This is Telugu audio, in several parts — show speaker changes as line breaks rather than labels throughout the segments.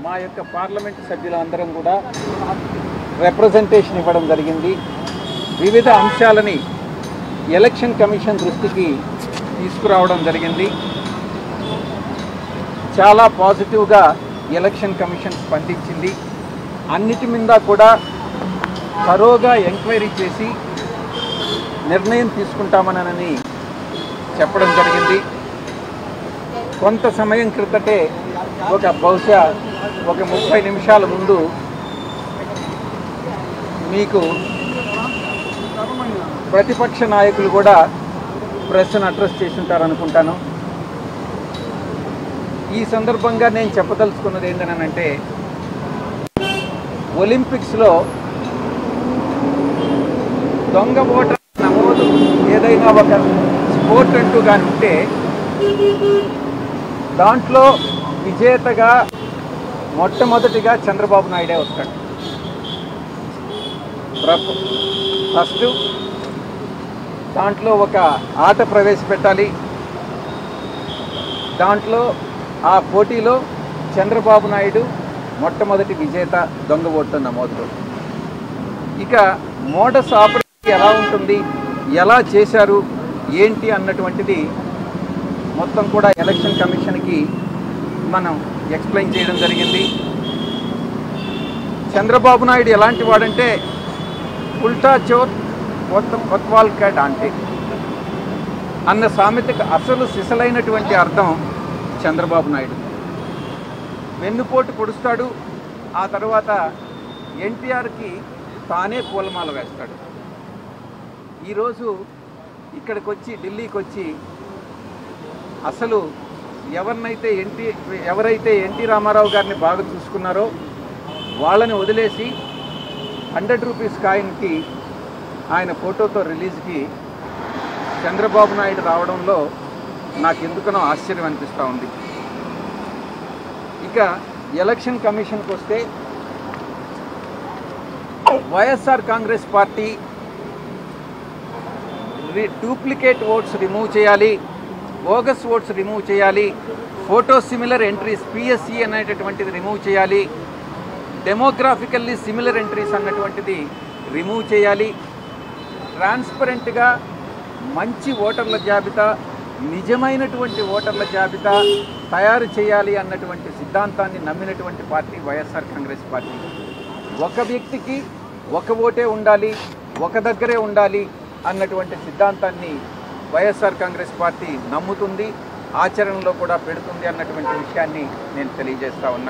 మా యొక్క పార్లమెంటు సభ్యులందరం కూడా రిప్రజెంటేషన్ ఇవ్వడం జరిగింది వివిధ అంశాలని ఎలక్షన్ కమిషన్ దృష్టికి తీసుకురావడం జరిగింది చాలా పాజిటివ్గా ఎలక్షన్ కమిషన్ స్పందించింది అన్నిటి మీద కూడా తరోగా ఎంక్వైరీ చేసి నిర్ణయం తీసుకుంటామనని చెప్పడం జరిగింది కొంత సమయం క్రితటే ఒక బహుశా ఒక ముప్పై నిమిషాల ముందు మీకు ప్రతిపక్ష నాయకులు కూడా ప్రెస్ను అడ్రస్ చేసి ఉంటారనుకుంటాను ఈ సందర్భంగా నేను చెప్పదలుచుకున్నది ఏంటనంటే ఒలింపిక్స్లో దొంగ ఓటర్ నమోదు ఏదైనా ఒక స్పోర్ట్ అంటూ కానీ ఉంటే దాంట్లో విజేతగా మొట్టమొదటిగా చంద్రబాబు నాయుడే వస్తాడు ప్ర- ఫస్ట్ దాంట్లో ఒక ఆట ప్రవేశపెట్టాలి దాంట్లో ఆ పోటీలో చంద్రబాబు నాయుడు మొట్టమొదటి విజేత దొంగ ఓట్ల నమోదులో ఇక మోడస్ ఆపరేషన్ ఎలా ఉంటుంది ఎలా చేశారు ఏంటి అన్నటువంటిది మొత్తం కూడా ఎలక్షన్ కమిషన్కి మనం ఎక్స్ప్లెయిన్ చేయడం జరిగింది చంద్రబాబు నాయుడు ఎలాంటి వాడంటే ఉల్టా చోర్ కొత్త కొత్వాల్ క్యాడ్ అంటే అన్న సామెతకు అసలు సిసలైనటువంటి అర్థం చంద్రబాబు నాయుడు వెన్నుపోటు పొడుస్తాడు ఆ తర్వాత ఎన్టీఆర్కి తానే పూలమాల వేస్తాడు ఈరోజు ఇక్కడికి వచ్చి ఢిల్లీకి వచ్చి అసలు ఎవరినైతే ఎన్టీ ఎవరైతే ఎన్టీ రామారావు గారిని బాగా చూసుకున్నారో వాళ్ళని వదిలేసి హండ్రెడ్ రూపీస్ కాయిన్కి ఆయన ఫోటోతో రిలీజ్కి చంద్రబాబు నాయుడు రావడంలో నాకు ఎందుకనో ఆశ్చర్యం అనిపిస్తూ ఉంది ఇక ఎలక్షన్ కమిషన్కి వస్తే YSR Congress party re- duplicate votes remove చేయాలి బోగస్ ఓట్స్ రిమూవ్ చేయాలి ఫోటో సిమిలర్ ఎంట్రీస్ పిఎస్సి అనేటటువంటిది రిమూవ్ చేయాలి డెమోగ్రాఫికల్లీ సిమిలర్ ఎంట్రీస్ అన్నటువంటిది రిమూవ్ చేయాలి ట్రాన్స్పరెంట్గా మంచి ఓటర్ల జాబితా నిజమైనటువంటి ఓటర్ల జాబితా తయారు చేయాలి అన్నటువంటి సిద్ధాంతాన్ని నమ్మినటువంటి పార్టీ వైఎస్ఆర్ కాంగ్రెస్ పార్టీ ఒక వ్యక్తికి ఒక ఓటే ఉండాలి ఒక దగ్గరే ఉండాలి అన్నటువంటి సిద్ధాంతాన్ని వైఎస్ఆర్ కాంగ్రెస్ పార్టీ నమ్ముతుంది ఆచరణలో కూడా పెడుతుంది అన్నటువంటి విషయాన్ని నేను తెలియజేస్తా ఉన్నా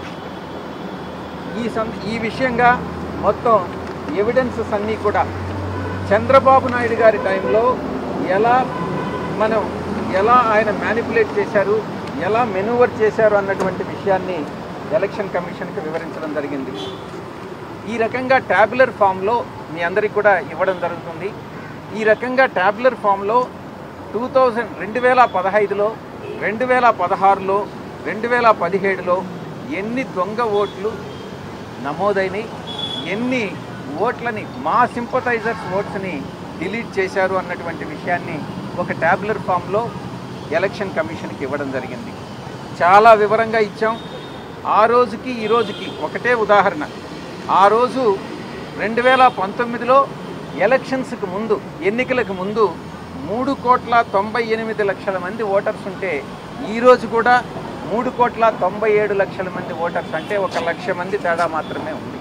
ఈ సం ఈ విషయంగా మొత్తం ఎవిడెన్సెస్ అన్నీ కూడా చంద్రబాబు నాయుడు గారి టైంలో ఎలా మనం ఎలా ఆయన మ్యానిపులేట్ చేశారు ఎలా మెనూవర్ చేశారు అన్నటువంటి విషయాన్ని ఎలక్షన్ కమిషన్కి వివరించడం జరిగింది ఈ రకంగా ట్యాబులర్ ఫామ్లో మీ అందరికీ కూడా ఇవ్వడం జరుగుతుంది ఈ రకంగా ట్యాబులర్ ఫామ్లో టూ థౌజండ్ రెండు వేల పదహైదులో రెండు వేల పదహారులో రెండు వేల పదిహేడులో ఎన్ని దొంగ ఓట్లు నమోదైనవి ఎన్ని ఓట్లని మా సింపథైజర్స్ ఓట్స్ని డిలీట్ చేశారు అన్నటువంటి విషయాన్ని ఒక ట్యాబులర్ ఫామ్లో ఎలక్షన్ కమిషన్కి ఇవ్వడం జరిగింది చాలా వివరంగా ఇచ్చాం ఆ రోజుకి ఈ రోజుకి ఒకటే ఉదాహరణ ఆ రోజు రెండు వేల పంతొమ్మిదిలో ఎలక్షన్స్కి ముందు ఎన్నికలకు ముందు మూడు కోట్ల తొంభై ఎనిమిది లక్షల మంది ఓటర్స్ ఉంటే ఈరోజు కూడా మూడు కోట్ల తొంభై ఏడు లక్షల మంది ఓటర్స్ అంటే ఒక లక్ష మంది తేడా మాత్రమే ఉంది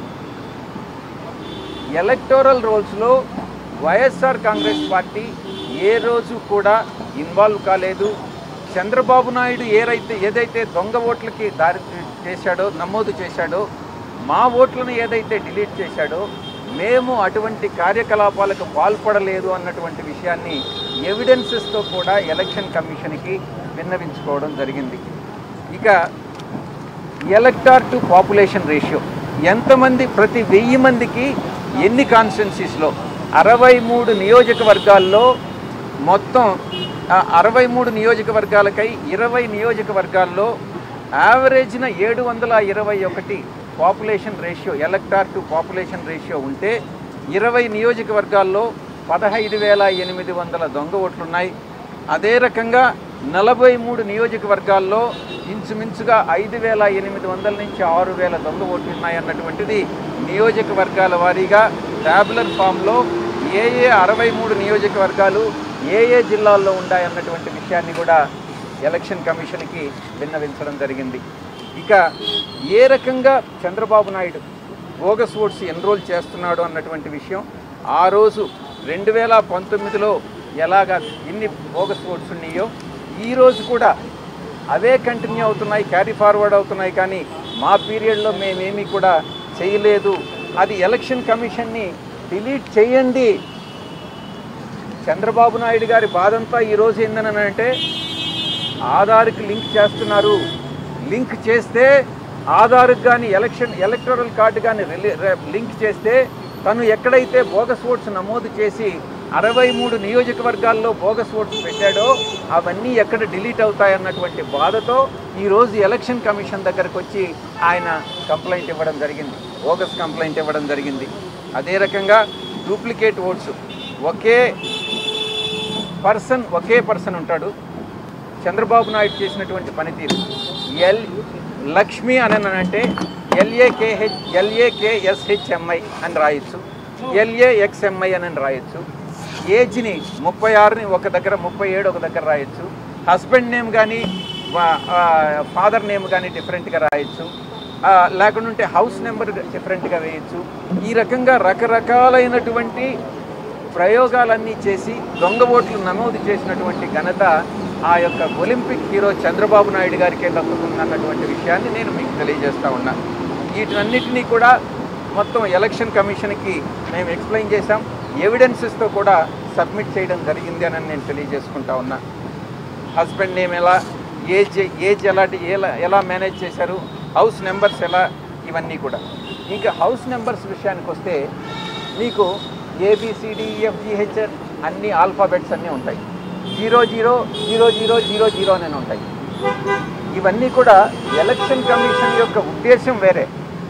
ఎలక్టోరల్ రోల్స్లో వైఎస్ఆర్ కాంగ్రెస్ పార్టీ ఏ రోజు కూడా ఇన్వాల్వ్ కాలేదు చంద్రబాబు నాయుడు ఏదైతే ఏదైతే దొంగ ఓట్లకి దారి చేశాడో నమోదు చేశాడో మా ఓట్లను ఏదైతే డిలీట్ చేశాడో మేము అటువంటి కార్యకలాపాలకు పాల్పడలేదు అన్నటువంటి విషయాన్ని ఎవిడెన్సెస్తో కూడా ఎలక్షన్ కమిషన్కి విన్నవించుకోవడం జరిగింది ఇక ఎలక్టార్ టు పాపులేషన్ రేషియో ఎంతమంది ప్రతి వెయ్యి మందికి ఎన్ని కాన్స్టిట్యున్సీస్లో అరవై మూడు నియోజకవర్గాల్లో మొత్తం ఆ అరవై మూడు నియోజకవర్గాలకై ఇరవై నియోజకవర్గాల్లో యావరేజ్న ఏడు వందల ఇరవై ఒకటి population ratio elector to population ratio ఉంటే ఇరవై నియోజకవర్గాల్లో పదహైదు వేల ఎనిమిది వందల దొంగ ఓట్లున్నాయి అదే రకంగా నలభై మూడు నియోజకవర్గాల్లో ఇంచుమించుగా ఐదు వేల ఎనిమిది వందల నుంచి ఆరు వేల దొంగ ఓట్లు ఉన్నాయన్నటువంటిది నియోజకవర్గాల వారీగా ట్యాబులర్ ఫామ్లో ఏ ఏ అరవై మూడు నియోజకవర్గాలు ఏ ఏ జిల్లాల్లో ఉన్నాయన్నటువంటి విషయాన్ని కూడా ఎలక్షన్ కమిషన్కి విన్నవించడం జరిగింది ఇక ఏ రకంగా Chandrababu Naidu bogus votes enrol చేస్తున్నాడు అన్నటువంటి విషయం ఆ రోజు రెండు వేల పంతొమ్మిదిలో ఎలాగా ఎన్ని బోగస్ ఓట్స్ ఉన్నాయో ఈ రోజు కూడా అవే కంటిన్యూ అవుతున్నాయి క్యారీ ఫార్వర్డ్ అవుతున్నాయి కానీ మా పీరియడ్లో మేమేమీ కూడా చేయలేదు అది ఎలక్షన్ కమిషన్ని డిలీట్ చేయండి చంద్రబాబు నాయుడు గారి బాధంతా ఈరోజు ఏందని అంటే ఆధార్కి లింక్ చేస్తున్నారు లింక్ చేస్తే ఆధార్కి కానీ ఎలక్షన్ ఎలక్టోరల్ కార్డు కానీ లింక్ చేస్తే తను ఎక్కడైతే బోగస్ ఓట్స్ నమోదు చేసి అరవై మూడు నియోజకవర్గాల్లో బోగస్ ఓట్స్ పెట్టాడో అవన్నీ ఎక్కడ డిలీట్ అవుతాయన్నటువంటి బాధతో ఈరోజు ఎలక్షన్ కమిషన్ దగ్గరకు వచ్చి ఆయన కంప్లైంట్ ఇవ్వడం జరిగింది బోగస్ కంప్లైంట్ ఇవ్వడం జరిగింది అదే రకంగా డూప్లికేట్ ఓట్స్ ఒకే పర్సన్ ఒకే పర్సన్ ఉంటాడు చంద్రబాబు నాయుడు చేసినటువంటి పనితీరు ఎల్ లక్ష్మి అని అంటే ఎల్ఏకేహెచ్ ఎల్ఏకేఎస్హెచ్ఎంఐ అని రాయొచ్చు ఎల్ఏఎక్స్ఎంఐ అని రాయొచ్చు ఏజ్ని ముప్పై ఆరుని ఒక దగ్గర ముప్పై ఏడు ఒక దగ్గర రాయొచ్చు హస్బెండ్ నేమ్ కానీ ఫాదర్ నేమ్ కానీ డిఫరెంట్గా రాయొచ్చు ఆ, లేకుండా ఉంటే హౌస్ నెంబర్ డిఫరెంట్గా వేయచ్చు ఈ రకంగా రకరకాలైనటువంటి ప్రయోగాలన్నీ చేసి దొంగ ఓట్లు నమోదు చేసినటువంటి ఘనత ఆ యొక్క ఒలింపిక్ హీరో చంద్రబాబు నాయుడు గారికే దక్కుతుందన్నటువంటి విషయాన్ని నేను మీకు తెలియజేస్తా ఉన్నా వీటన్నిటినీ కూడా మొత్తం ఎలక్షన్ కమిషన్కి మేము ఎక్స్ప్లెయిన్ చేశాం ఎవిడెన్సెస్తో కూడా సబ్మిట్ చేయడం జరిగింది అని నేను తెలియజేసుకుంటా ఉన్నా హస్బెండ్ నేమ్ ఎలా ఏజ్ ఏజ్ ఎలాంటి ఎలా ఎలా మేనేజ్ చేశారు హౌస్ నెంబర్స్ ఎలా ఇవన్నీ కూడా ఇంకా హౌస్ నెంబర్స్ విషయానికి వస్తే మీకు ఏబిసిడిఎఫ్జిహెచ్ఎన్ అన్ని ఆల్ఫాబెట్స్ అన్నీ ఉంటాయి zero zero zero zero zero zero అని ఉంటాయి ఇవన్నీ కూడా ఎలక్షన్ కమిషన్ యొక్క ఉద్దేశం వేరే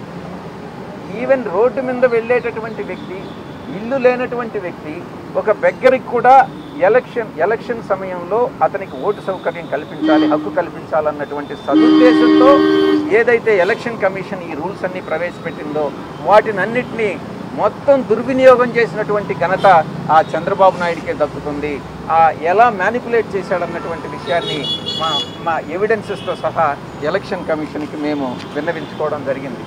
ఈవెన్ రోడ్డు మీద వెళ్ళేటటువంటి వ్యక్తి ఇల్లు లేనటువంటి వ్యక్తి ఒక బెగ్గరికి కూడా ఎలక్షన్ ఎలక్షన్ సమయంలో అతనికి ఓటు సౌకర్యం కల్పించాలి హక్కు కల్పించాలన్నటువంటి సదుద్దేశంతో ఏదైతే ఎలక్షన్ కమిషన్ ఈ రూల్స్ అన్ని ప్రవేశపెట్టిందో వాటినన్నిటినీ మొత్తం దుర్వినియోగం చేసినటువంటి ఘనత ఆ చంద్రబాబు నాయుడికే దక్కుతుంది ఆ ఎలా మ్యానిపులేట్ చేశాడన్నటువంటి విషయాన్ని మా మా ఎవిడెన్సెస్తో సహా ఎలక్షన్ కమిషన్కి మేము విన్నవించుకోవడం జరిగింది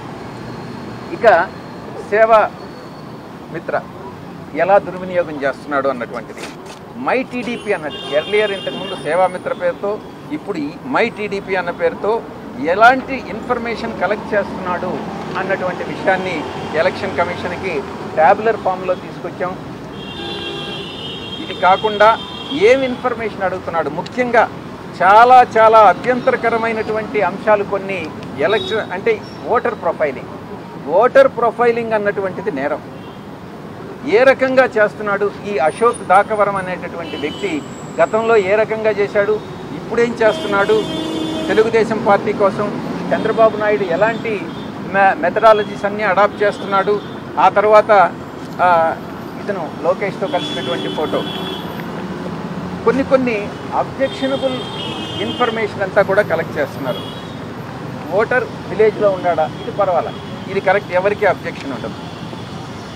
ఇక సేవా మిత్ర ఎలా దుర్వినియోగం చేస్తున్నాడు అన్నటువంటిది మై టీడీపీ అన్నది ఎర్లియర్ ఇంతకుముందు సేవామిత్ర పేరుతో ఇప్పుడు ఈ మై టీడీపీ అన్న పేరుతో ఎలాంటి ఇన్ఫర్మేషన్ కలెక్ట్ చేస్తున్నాడు అన్నటువంటి విషయాన్ని ఎలక్షన్ కమిషన్కి ట్యాబులర్ ఫామ్లో తీసుకొచ్చాం ఇది కాకుండా ఏం ఇన్ఫర్మేషన్ అడుగుతున్నాడు ముఖ్యంగా చాలా చాలా అభ్యంతరకరమైనటువంటి అంశాలు కొన్ని ఎలక్షన్ అంటే ఓటర్ ప్రొఫైలింగ్ ఓటర్ ప్రొఫైలింగ్ అన్నటువంటిది నేరం ఏ రకంగా చేస్తున్నాడు ఈ అశోక్ దాకవరం అనేటటువంటి వ్యక్తి గతంలో ఏ రకంగా చేశాడు ఇప్పుడేం చేస్తున్నాడు తెలుగుదేశం పార్టీ కోసం చంద్రబాబు నాయుడు ఎలాంటి మెథడాలజీస్ అన్నీ అడాప్ట్ చేస్తున్నాడు ఆ తర్వాత ఆ, ఇతను లోకేష్తో కలిసినటువంటి ఫోటో కొన్ని కొన్ని అబ్జెక్షనబుల్ ఇన్ఫర్మేషన్ అంతా కూడా కలెక్ట్ చేస్తున్నారు ఓటర్ విలేజ్లో ఉన్నాడా ఇది పర్వాలా ఇది కరెక్ట్ ఎవరికి అబ్జెక్షన్ ఉండదు